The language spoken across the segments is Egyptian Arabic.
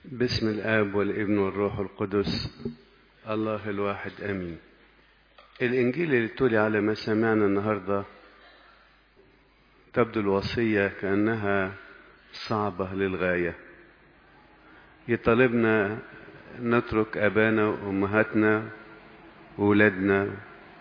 باسم الآب والابن والروح القدس الله الواحد آمين الإنجيل اللي تولي على ما سمعنا النهاردة تبدو الوصية كأنها صعبة للغاية يطالبنا نترك أبانا وأمهاتنا وولادنا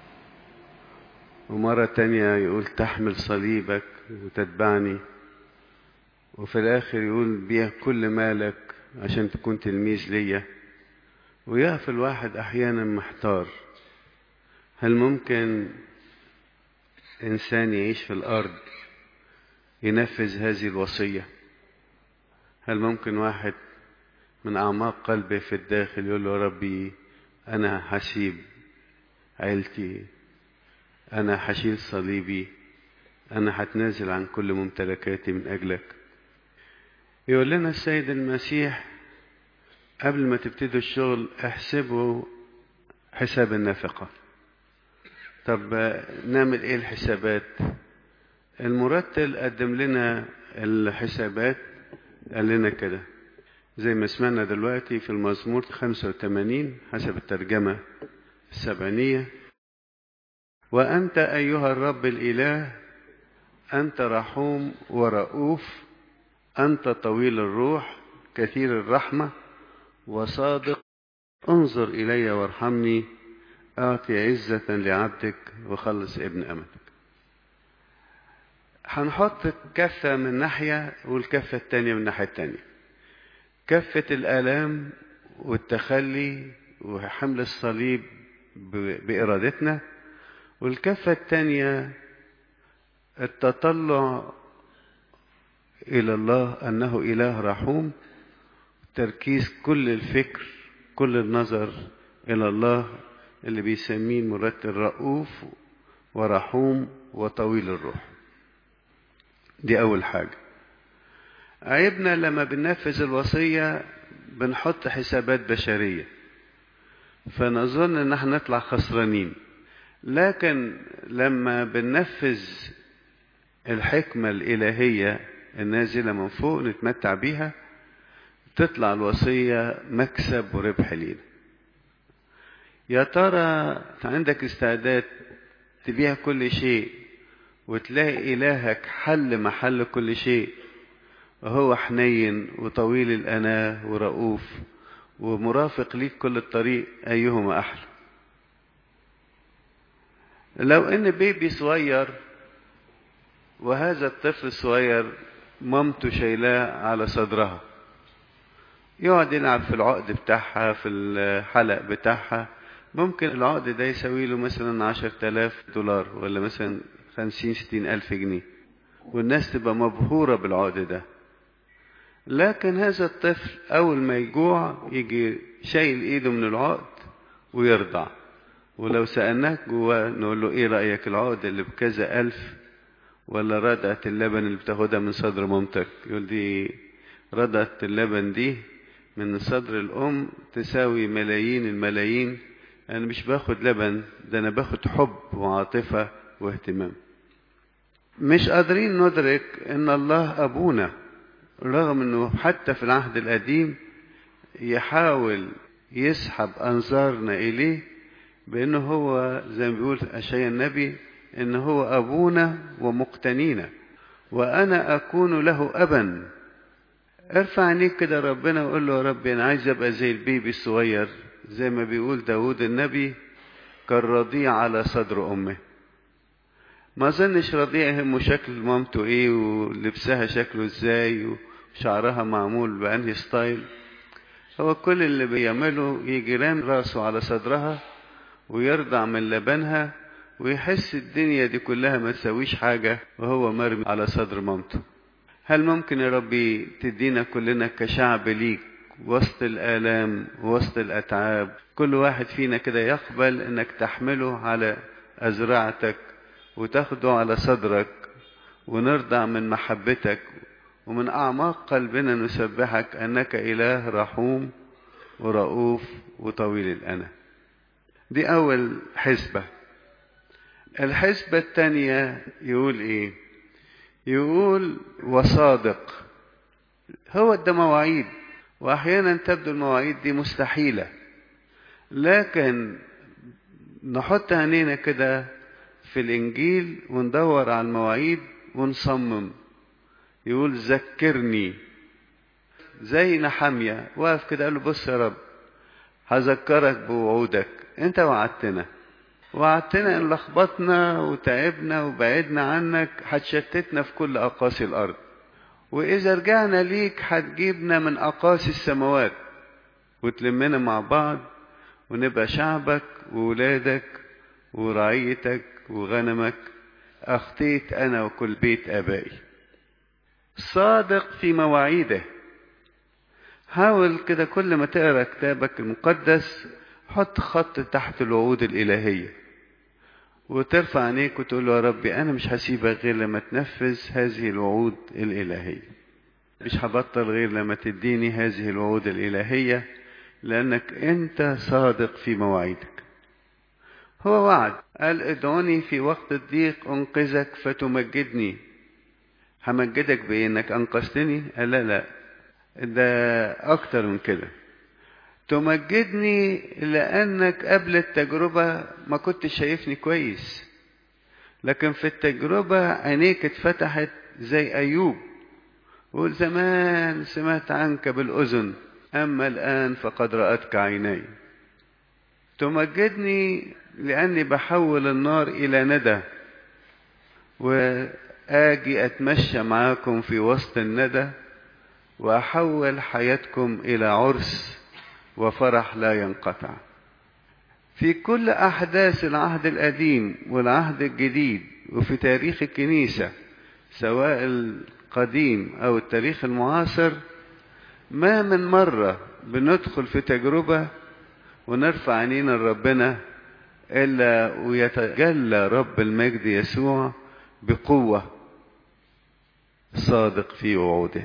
ومرة تانية يقول تحمل صليبك وتتبعني وفي الآخر يقول بيع كل مالك عشان تكون تلميذ ليا ويقف الواحد أحيانا محتار هل ممكن إنسان يعيش في الأرض ينفذ هذه الوصية هل ممكن واحد من أعماق قلبه في الداخل يقول له ربي أنا هسيب عيلتي أنا هشيل صليبي أنا هتنازل عن كل ممتلكاتي من أجلك يقول لنا السيد المسيح قبل ما تبتدوا الشغل احسبوا حساب النفقة طب نعمل ايه الحسابات المرتل قدم لنا الحسابات قال لنا كده زي ما سمعنا دلوقتي في المزمور 85 حسب الترجمة السبعينية وأنت أيها الرب الإله أنت رحوم ورؤوف أنت طويل الروح كثير الرحمة وصادق انظر إلي وارحمني أعطي عزة لعبدك وخلص ابن أمتك هنحط كفة من ناحية والكفة التانية من الناحية التانية كفة الآلام والتخلي وحمل الصليب بإرادتنا والكفة التانية التطلع إلى الله أنه إله رحوم تركيز كل الفكر كل النظر إلى الله اللي بيسميه المرتل رؤوف ورحوم وطويل الروح دي أول حاجة عيبنا لما بننفذ الوصية بنحط حسابات بشرية فنظن ان احنا نطلع خسرانين لكن لما بننفذ الحكمة الإلهية النازلة من فوق نتمتع بيها تطلع الوصية مكسب وربح لينا يا ترى عندك استعداد تبيع كل شيء وتلاقي إلهك حل محل كل شيء وهو حنين وطويل الأناة ورؤوف ومرافق ليك كل الطريق أيهما أحلى لو إن بيبي صغير وهذا الطفل الصغير مامته شايلاه على صدرها يقعد يلعب في العقد بتاعها في الحلق بتاعها ممكن العقد ده يساوي له مثلا عشر تلاف دولار ولا مثلا خمسين ستين ألف جنيه والناس تبقى مبهورة بالعقد ده لكن هذا الطفل أول ما يجوع يجي شايل إيده من العقد ويرضع ولو سألناك جواه نقول له إيه رأيك العقد اللي بكذا ألف ولا رضعة اللبن اللي بتاخدها من صدر مامتك يقول دي رضعة اللبن دي من صدر الأم تساوي ملايين الملايين أنا مش باخد لبن ده أنا باخد حب وعاطفة واهتمام مش قادرين ندرك ان الله ابونا رغم انه حتى في العهد القديم يحاول يسحب انظارنا اليه بانه هو زي ما بيقول اشعيا النبي ان هو ابونا ومقتنينا وانا اكون له ابا ارفع عينيك كده ربنا وقول له يا ربي انا عايز ابقى زي البيبي الصغير زي ما بيقول داود النبي كالرضيع على صدر امه ما اظنش رضيع يهمه شكل مامته ايه ولبسها شكله ازاي وشعرها معمول بانهي ستايل هو كل اللي بيعمله يجي رام راسه على صدرها ويرضع من لبنها ويحس الدنيا دي كلها ما تسويش حاجة وهو مرمي على صدر مامته هل ممكن يا ربي تدينا كلنا كشعب ليك وسط الآلام وسط الأتعاب كل واحد فينا كده يقبل انك تحمله على أزرعتك وتاخده على صدرك ونرضع من محبتك ومن أعماق قلبنا نسبحك أنك إله رحوم ورؤوف وطويل الأنا دي أول حسبة الحسبة الثانية يقول إيه يقول وصادق هو ده مواعيد وأحيانا تبدو المواعيد دي مستحيلة لكن نحط عينينا كده في الإنجيل وندور على المواعيد ونصمم يقول ذكرني زي نحمية واقف كده قال له بص يا رب هذكرك بوعودك انت وعدتنا وعدتنا ان لخبطنا وتعبنا وبعدنا عنك هتشتتنا في كل اقاصي الارض واذا رجعنا ليك هتجيبنا من اقاصي السماوات وتلمنا مع بعض ونبقى شعبك وولادك ورعيتك وغنمك اخطيت انا وكل بيت ابائي صادق في مواعيده حاول كده كل ما تقرا كتابك المقدس حط خط تحت الوعود الإلهية وترفع عينيك وتقول له يا ربي أنا مش هسيبك غير لما تنفذ هذه الوعود الإلهية مش هبطل غير لما تديني هذه الوعود الإلهية لأنك أنت صادق في مواعيدك هو وعد قال ادعوني في وقت الضيق أنقذك فتمجدني همجدك بإنك أنقذتني قال لا لا ده أكتر من كده تمجدني لأنك قبل التجربة ما كنت شايفني كويس لكن في التجربة عينيك اتفتحت زي أيوب قول زمان سمعت عنك بالأذن أما الآن فقد رأتك عيني تمجدني لأني بحول النار إلى ندى وآجي أتمشى معاكم في وسط الندى وأحول حياتكم إلى عرس وفرح لا ينقطع في كل أحداث العهد القديم والعهد الجديد وفي تاريخ الكنيسة سواء القديم أو التاريخ المعاصر ما من مرة بندخل في تجربة ونرفع عينينا لربنا إلا ويتجلى رب المجد يسوع بقوة صادق في وعوده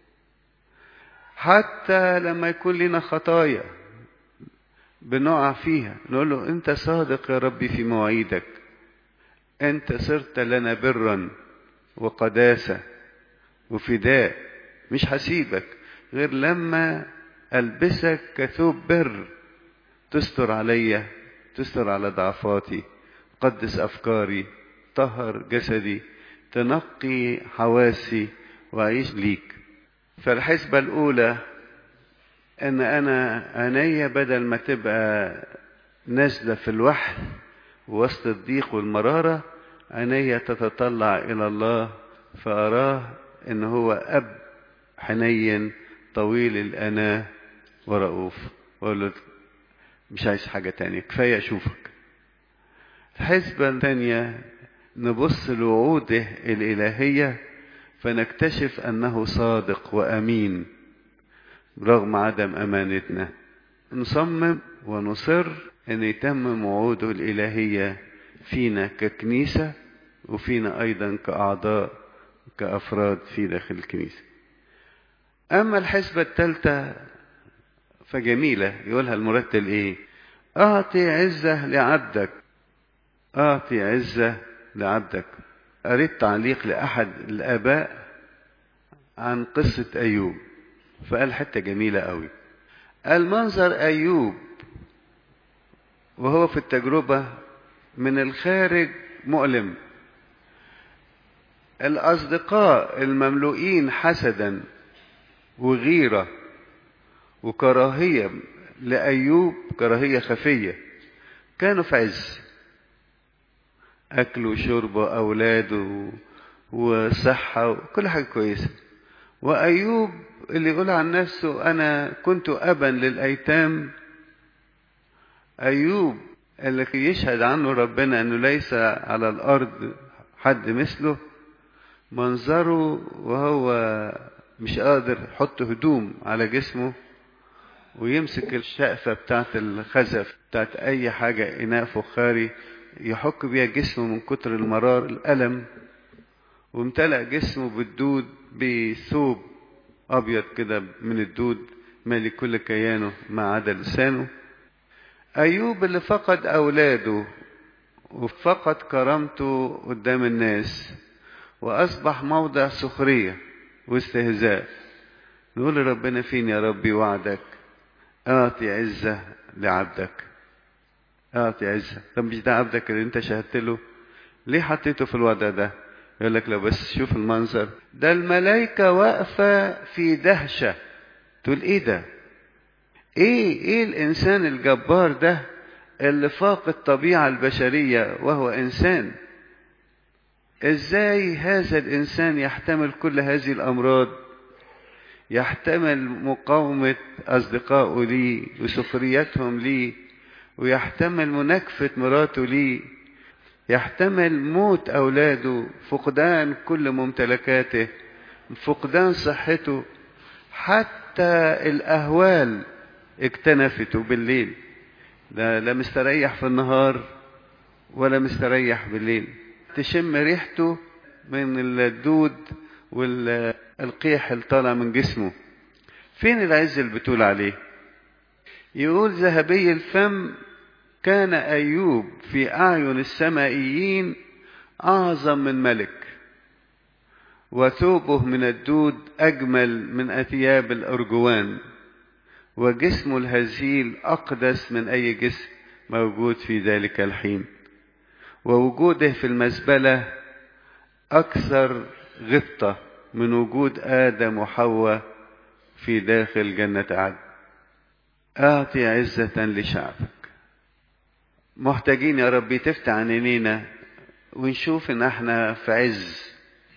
حتى لما يكون لنا خطايا بنقع فيها نقول له انت صادق يا ربي في مواعيدك انت صرت لنا برا وقداسة وفداء مش هسيبك غير لما البسك كثوب بر تستر عليا تستر على ضعفاتي قدس افكاري طهر جسدي تنقي حواسي واعيش ليك فالحسبة الأولى أن أنا عينيا بدل ما تبقى نازلة في الوحل وسط الضيق والمرارة عينيا تتطلع إلى الله فأراه إن هو أب حنين طويل الأناة ورؤوف وأقول له مش عايز حاجة تانية كفاية أشوفك الحسبة الثانية نبص لوعوده الإلهية فنكتشف أنه صادق وأمين رغم عدم أمانتنا نصمم ونصر أن يتمم وعوده الإلهية فينا ككنيسة وفينا أيضا كأعضاء كأفراد في داخل الكنيسة أما الحسبة الثالثة فجميلة يقولها المرتل إيه أعطي عزة لعبدك أعطي عزة لعبدك قريت تعليق لأحد الآباء عن قصة أيوب فقال حتة جميلة قوي المنظر أيوب وهو في التجربة من الخارج مؤلم الأصدقاء المملوئين حسدا وغيرة وكراهية لأيوب كراهية خفية كانوا في عز أكل وشرب وأولاد وصحة وكل حاجة كويسة وأيوب اللي يقول عن نفسه أنا كنت أبا للأيتام أيوب اللي يشهد عنه ربنا أنه ليس على الأرض حد مثله منظره وهو مش قادر يحط هدوم على جسمه ويمسك الشقفة بتاعت الخزف بتاعت أي حاجة إناء فخاري يحك بيها جسمه من كتر المرار الألم وامتلأ جسمه بالدود بثوب أبيض كده من الدود مالي كل كيانه ما عدا لسانه أيوب اللي فقد أولاده وفقد كرامته قدام الناس وأصبح موضع سخرية واستهزاء نقول لربنا فين يا ربي وعدك اعطي عزة لعبدك اعطي عزة طب مش ده عبدك اللي انت شهدت له ليه حطيته في الوضع ده يقول لك لو بس شوف المنظر ده الملائكة واقفة في دهشة تقول ايه ده ايه ايه الانسان الجبار ده اللي فاق الطبيعة البشرية وهو انسان ازاي هذا الانسان يحتمل كل هذه الامراض يحتمل مقاومة اصدقائه ليه وسخريتهم ليه ويحتمل مناكفة مراته ليه يحتمل موت اولاده فقدان كل ممتلكاته فقدان صحته حتى الاهوال اكتنفته بالليل ده لا مستريح في النهار ولا مستريح بالليل تشم ريحته من الدود والقيح اللي طالع من جسمه فين العز اللي بتقول عليه يقول ذهبي الفم كان ايوب في اعين السمائيين اعظم من ملك وثوبه من الدود اجمل من اثياب الارجوان وجسمه الهزيل اقدس من اي جسم موجود في ذلك الحين ووجوده في المزبله اكثر غبطه من وجود ادم وحواء في داخل جنه عدن اعطي عزه لشعبك محتاجين يا ربي تفتح عينينا ونشوف ان احنا في عز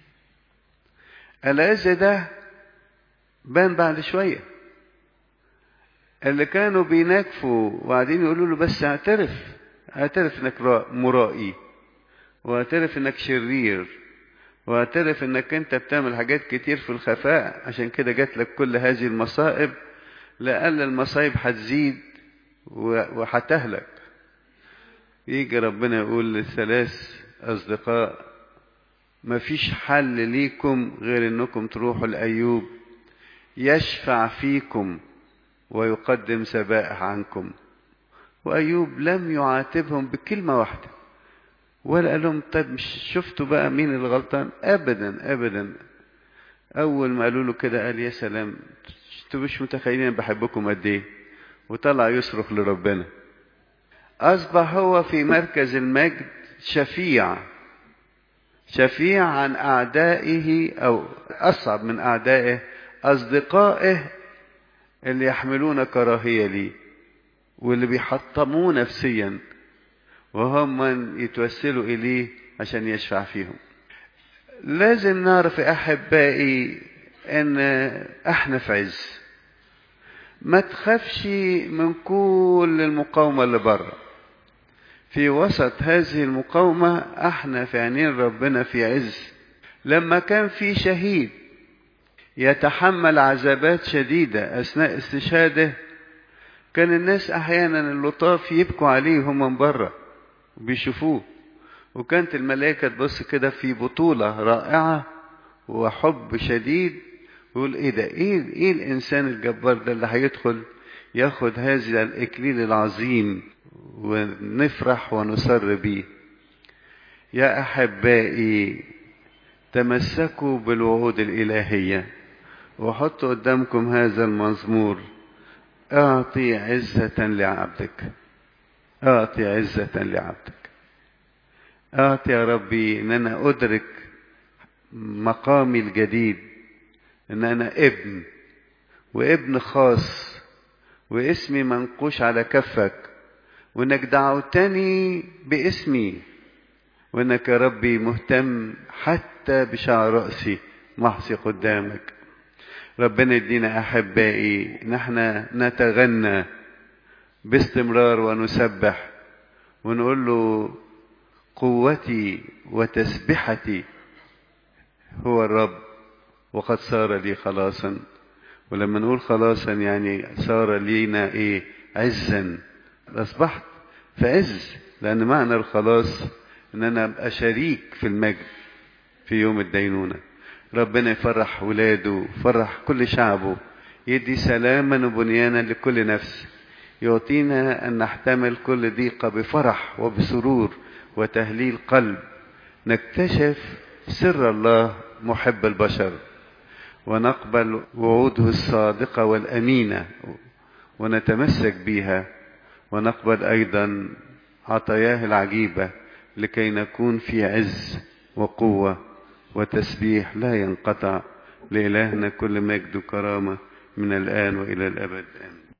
العز ده بان بعد شويه اللي كانوا بيناكفوا وقاعدين يقولوا له بس اعترف اعترف انك مرائي واعترف انك شرير واعترف انك انت بتعمل حاجات كتير في الخفاء عشان كده جات لك كل هذه المصائب لأن المصايب هتزيد وهتهلك يجي ربنا يقول للثلاث أصدقاء مفيش حل ليكم غير انكم تروحوا لأيوب يشفع فيكم ويقدم ذبائح عنكم وأيوب لم يعاتبهم بكلمة واحدة ولا قال لهم طيب مش شفتوا بقى مين الغلطان أبدا أبدا أول ما قالوا له كده قال يا سلام انتوا مش متخيلين بحبكم قد إيه وطلع يصرخ لربنا أصبح هو في مركز المجد شفيع شفيع عن أعدائه أو أصعب من أعدائه أصدقائه اللي يحملون كراهية ليه واللي بيحطموه نفسيا وهم من يتوسلوا إليه عشان يشفع فيهم لازم نعرف أحبائي أن احنا في عز ما تخافش من كل المقاومة اللي بره في وسط هذه المقاومة احنا في عينين ربنا في عز لما كان في شهيد يتحمل عذابات شديدة أثناء استشهاده كان الناس أحيانا اللطاف يبكوا عليه هم من بره بيشوفوه وكانت الملائكة تبص كده في بطولة رائعة وحب شديد ويقول ايه ده ايه, إيه الانسان الجبار ده اللي هيدخل ياخد هذا الاكليل العظيم ونفرح ونسر بيه يا احبائي تمسكوا بالوعود الالهيه وحطوا قدامكم هذا المزمور اعطي عزه لعبدك اعطي عزه لعبدك اعطي يا ربي ان انا ادرك مقامي الجديد ان انا ابن وابن خاص واسمي منقوش على كفك وانك دعوتني باسمي وانك يا ربي مهتم حتى بشعر راسي محصي قدامك ربنا يدينا احبائي نحن نتغنى باستمرار ونسبح ونقول له قوتي وتسبحتي هو الرب وقد صار لي خلاصا ولما نقول خلاصا يعني صار لينا ايه عزا اصبحت في عز لان معنى الخلاص ان انا ابقى شريك في المجد في يوم الدينونة ربنا يفرح ولاده يفرح كل شعبه يدي سلاما وبنيانا لكل نفس يعطينا ان نحتمل كل ضيقة بفرح وبسرور وتهليل قلب نكتشف سر الله محب البشر ونقبل وعوده الصادقة والأمينة ونتمسك بها ونقبل أيضا عطاياه العجيبة لكي نكون في عز وقوة وتسبيح لا ينقطع لإلهنا كل مجد وكرامة من الآن وإلى الأبد آمين